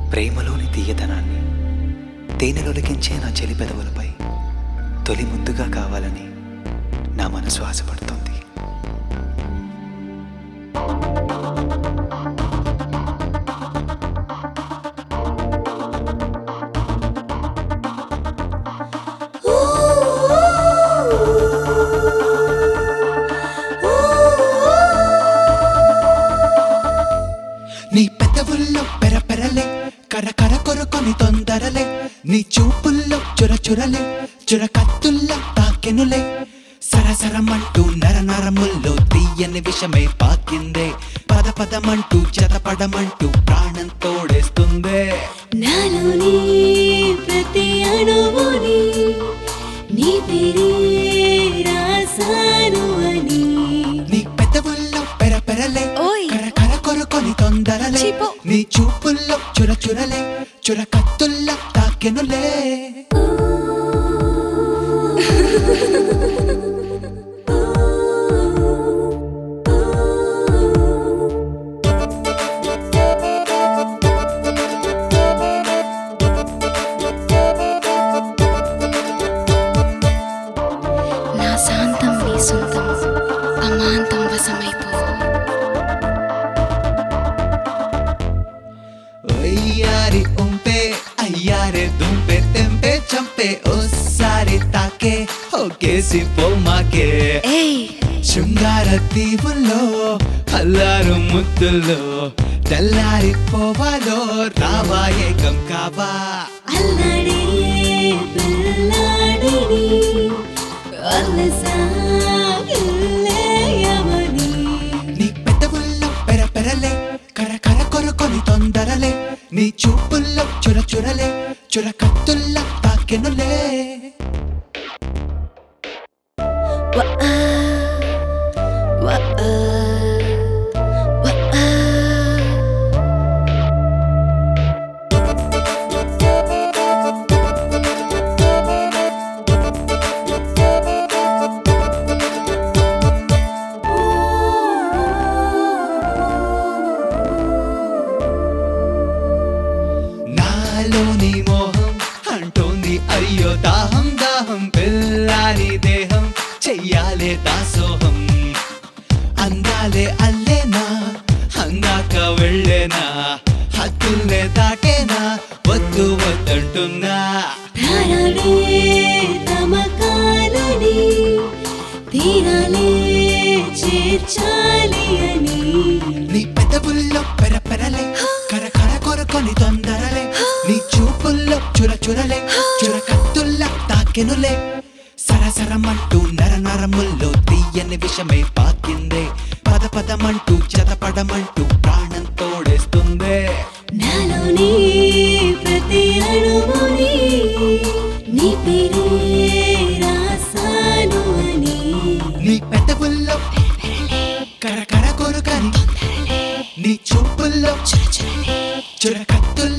ప్రేమలోని తీయతనాన్ని తేనెలొలికించే నా చెలి పెదవులపై తొలి ముందుగా కావాలని నా మనసు ఆశపడుతోంది నీ పెదవుల్లో పెరపెరలే కరకర కొరుకొని తొందరలే నీ చూపుల్లో చుర చురలే చుర కత్తుల్లో తాకెనులే సరసరమంటూ నర నరముల్లో తీయని విషమై పాకిందే పద పదమంటూ చదపడమంటూ ప్రాణం తోడేస్తుందే నాలోని ప్రతి అణువుని నీ పేరే రాసాను అని నీ పెదవుల్లో పెరపెరలే ఓయ్. కరకర కొరుకొని తొందరలే చీపో. నీ చూపుల్లో చుర చురలే చుర కత్తుల్లో తాకెనులే నా శాంతం నీ సొంతం అమాంతం వశమైపో అయ్యారి ఉంపే అయ్యారే దుంపే తెంపే చంపే ఓసారి తాకే ఒకేసి పోమాకే ఏయ్ శృంగార దీవుల్లో అల్లారు ముద్దుల్లో తెల్లారి పోవాలో రావా ఏకం కావా అల్లడే పిల్లాడిని అల్లసాగిల్లేయమని నీ పెదవుల్లో పెరపెరలే కరకర కొరుకొని తొందరలే నీ చూపుల్లో చుర చురలే చుర కత్తుల్లో తాకెనులే వఆ వఆ వఆ నాలోని మోహం అంటోంది అయ్యో దాహం దాహం పిల్లాని దేహం చెయ్యాలే దాసోహం అందాలే అల్లేనా అందాక వెళ్ళేనా హద్దుల్నే దాటేనా వద్దు వద్దంటున్నా ప్రాణాలే తమకాలని తీరాలే చేర్చాలి అని నీ పెదవుల్లో పెరపెరలే కరకర కొరకొని తొందరలే నీ చూపుల్లో చుర చురలే చుర కత్తుల్లా తాకెనులే సరసరమంటూ నర నరముల్లో తీయని విషమై పాకిందే పద పదమంటూ చదపడమంటూ ప్రాణం తోడేస్తుందే నాలోని ప్రతి అణువుని నీ పేరే రాసాను అని నీ పెదవుల్లో కరకర కొరుకని నీ చూపుల్లో చుర కత్తుల్లా